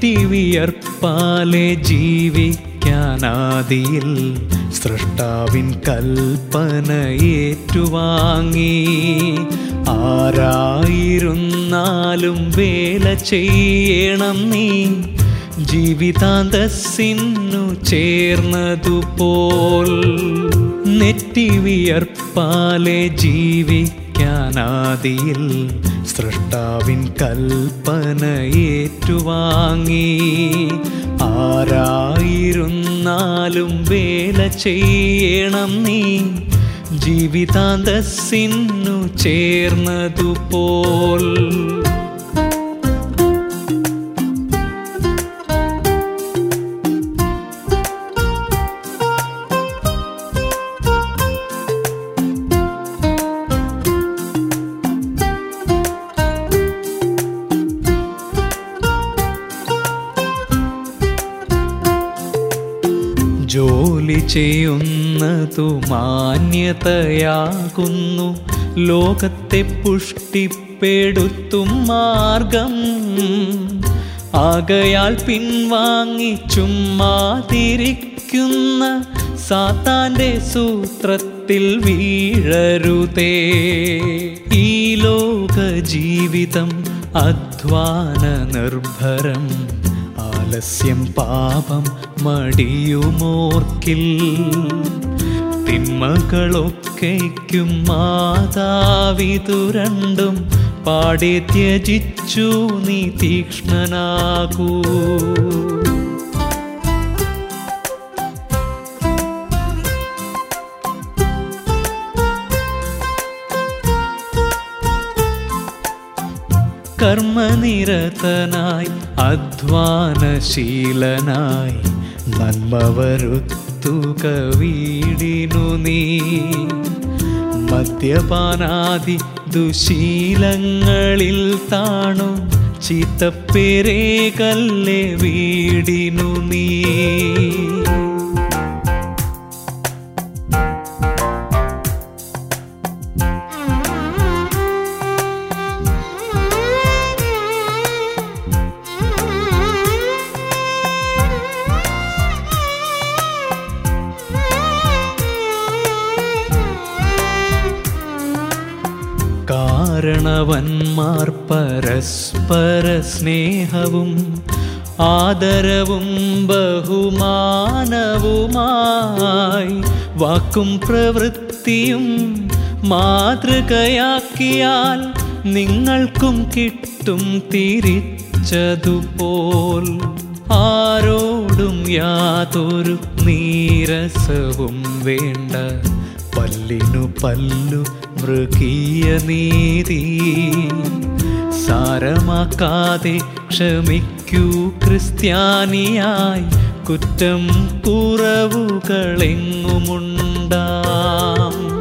നെറ്റിവിയർപ്പാലെ ജീവിക്കാനാദിയിൽ സൃഷ്ടാവിൻ കൽപ്പന ഏറ്റുവാങ്ങി ആരായിരുന്നാലും വേല ചെയ്യണം നീ ജീവിതാന്തസ്സിന്നു ചേർന്നതുപോൽ നെറ്റിവിയർപ്പാലെ ജീവിക്കാനാദിയിൽ സൃഷ്ടാവിൻ കൽപ്പന ഏറ്റുവാങ്ങി ആരായിരുന്നാലും വേല ചെയ്യണം നീ ജീവിതാന്തസ്സിന്നു ചേർന്നതുപോൽ ജോലി ചെയ്യുന്നതു മാന്യതയാകുന്നു ലോകത്തെ പുഷ്ടിപ്പെടുത്തും മാർഗം ആകയാൽ പിൻവാങ്ങി ചുമ്മാതിരിക്കുന്ന സാത്താന്റെ സൂത്രത്തിൽ വീഴരുതേ ഈ ലോക ജീവിതം അധ്വാന നിർഭരം ആലസ്യം പാപം മടിയുമോർക്കിൽ തിന്മകളൊക്കെയ്ക്കും മാതാവിതു രണ്ടും പാടെ ത്യജിച്ചു നീ തീക്ഷ്ണനാകൂ കർമ്മനിരതനായി അധ്വാനശീലനായി നന്മ വരുത്തുക വീടിനു നീ മദ്യപാനാദി ദുശീലങ്ങളിൽ താണു ചീത്തപ്പേരേ കല്ലേ വീടിനു നീ കാരണവന്മാർ പരസ്പര സ്നേഹവും ആദരവും ബഹുമാനവുമായി വാക്കും പ്രവൃത്തിയും മാതൃകയാക്കിയാൽ നിങ്ങൾക്കും കിട്ടും തിരിച്ചതുപോൽ ആരോടും യാതൊരു നീരസവും വേണ്ട പല്ലിനു പല്ലു മൃഗീയ നീതി സാരമാക്കാതെ ക്ഷമിക്കൂ ക്രിസ്ത്യാനിയായി കുറ്റം കുറവുകളെങ്ങുമുണ്ടാം